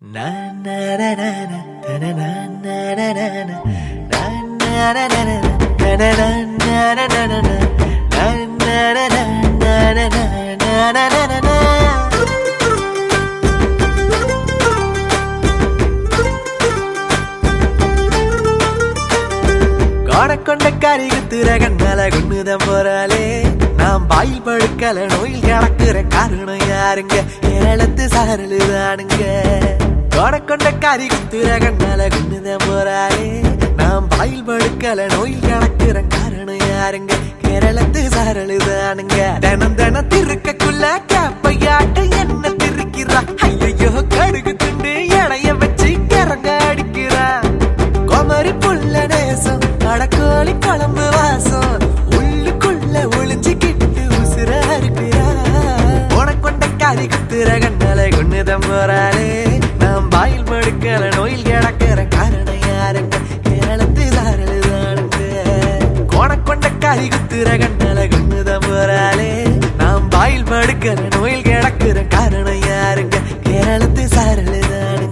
கொண்ட கறி குத்துற கண்ணால கொண்டுதான் போறாளே நாம் பாயில் படுக்கல நோயில் கிடக்குற காரணம் யாருங்க ஏழத்து சாரலுதானுங்க கொண்ட கறி குத்துற கண்ணால கொண்டுதான் போறாளே நாம் பாயில் படுக்கல நோயில் கிடக்குற காரணம் யாருங்க கேரளத்து சாரலுதானுங்க தினம் தினம் திருக்கக்குள்ள கேப்பையாட்ட என்ன திருக்கிறா ஐயோ கடுகு துண்டு இடைய வச்சு கிறங்க அடிக்கிறா குமரி புள்ள நேசம் அடக்கோழி குழம்பு வாசம் உள்ளுக்குள்ள ஒளிஞ்சுக்கிட்டு உசுரா இருக்கிறா உனக்கொண்ட காரி குத்துற கண்ணால கொண்டுதான் போறாளே நாம் பாயில் படுக்கல நோயில் கிடக்கிற காரணம் யாருங்க கேரளத்து தாரலுதானுங்க உனக்கொண்ட காரி குத்துற கண்ணால கொண்டுதான் போறாளே நாம் பாயில் படுக்கல நோயில் கிடக்கிற காரணம் யாருங்க கேரளத்து சாரலுதானுங்க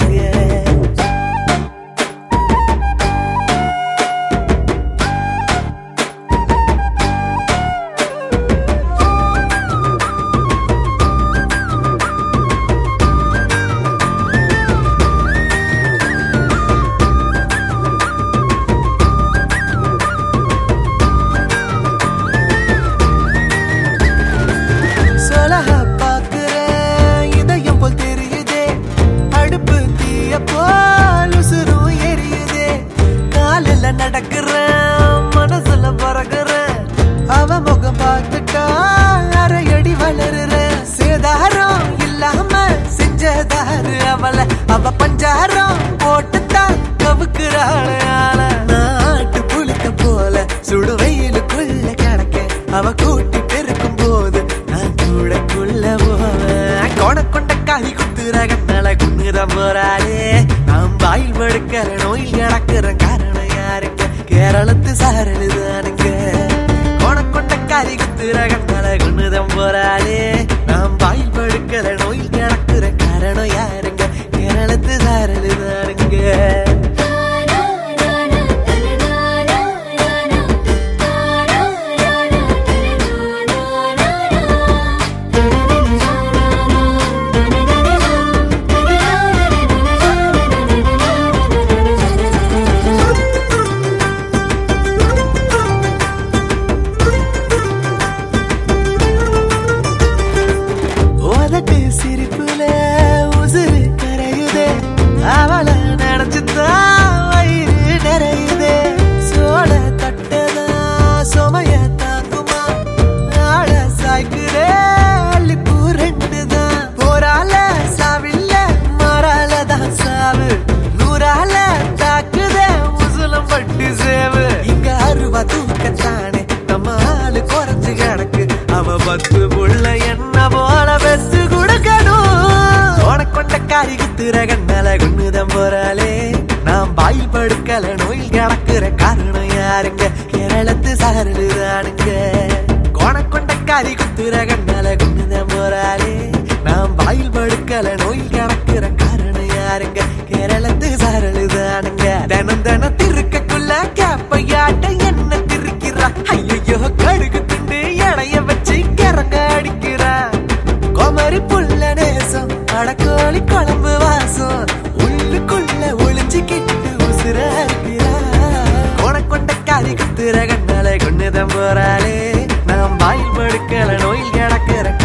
சொலக பாக்குறேன் இதயம் போல் தெரியுதே அடுப்பு தீய போல் உசுரும் எரியுதே காலில் நடக்கிறேன் மனசுல பறக்குறேன் அவ முகம் பார்த்துட்டா அரையடி வளருறேன் சேதாரம் இல்லாம செஞ்சதாரு அவளை அவ பஞ்சாரம் போட்டுத்தான் கவுக்குறாள் நாட்டு புளித்த போல சுடு வெயிலுக்குள்ள கிடக்க அவ கூட்டி பெருக்கும் போது நான் கூடக்குள்ள போவேன் கொண்ட காய் குத்துற கண்ணால குன்னுதான் போறாளே நாம் வாயில் படுக்கிற நோயில் கிடக்கிற காரணம் யாருங்க கேரளத்து சாரலுதானுங்க கொண்ட காய் குத்துற கண்ணால குன்னுதான் போறாளே நாம் வாயில் படுக்கிற நோயில் கிடக்கிற காரணம் யாருங்க கேரளத்து சாரலுதானுங்க உதட்டு சிரிப்புல உசுறு கரையுதே அவளை நினைச்சுதான் வயிறு நிறையுதே சோழ தட்டதா சுமைய தாங்குமா ஆள சாய்க்குதே அள்ளிப்பூ ரெண்டு தான் போரால சாவில்ல மாறால தான் சாவு நூறால தாக்குதே முசுலம் பட்டு சேவு இங்க அருவா தூக்கத்தானே நம்ம ஆளு குறைஞ்சு கிடக்கு அவ பத்து புள்ள என்ன போல பெஸ்ட் கொடுக்கணும் உனக்கொண்ட காரி குத்துற கண்ணால கொண்டுதான் போறாளே நாம் பாயில் படுக்கல நோயில் கிடக்குற காரணம் யாருங்க கேரளத்து சாரலுதானுங்க கொண்ட காரி குத்துற கண்ணால கொண்டுதான் போறாளே நாம் பாயில் படுக்கல நோயில் கிடக்குற காரணம் யாருங்க கேரளத்து சாரலுதானுங்க தினம் தினம் திருக்கக்குள்ள கேப்பையாட்ட என்ன திருக்கிறா ஐயோ கடுகு துண்டு இடைய வச்சு கிறங்க அடிக்கிறா குமரி புள்ள நேசம் அடக்கோழி குழம்பு வாசம் உள்ளுக்குள்ள ஒளிஞ்சுக்கிட்டு உசுரா இருக்கிறா கொண்ட காரி குத்துற கண்ணால கொண்டுதான் போறாளே நாம் வாயில் படுக்கல நோயில் கிடக்கிற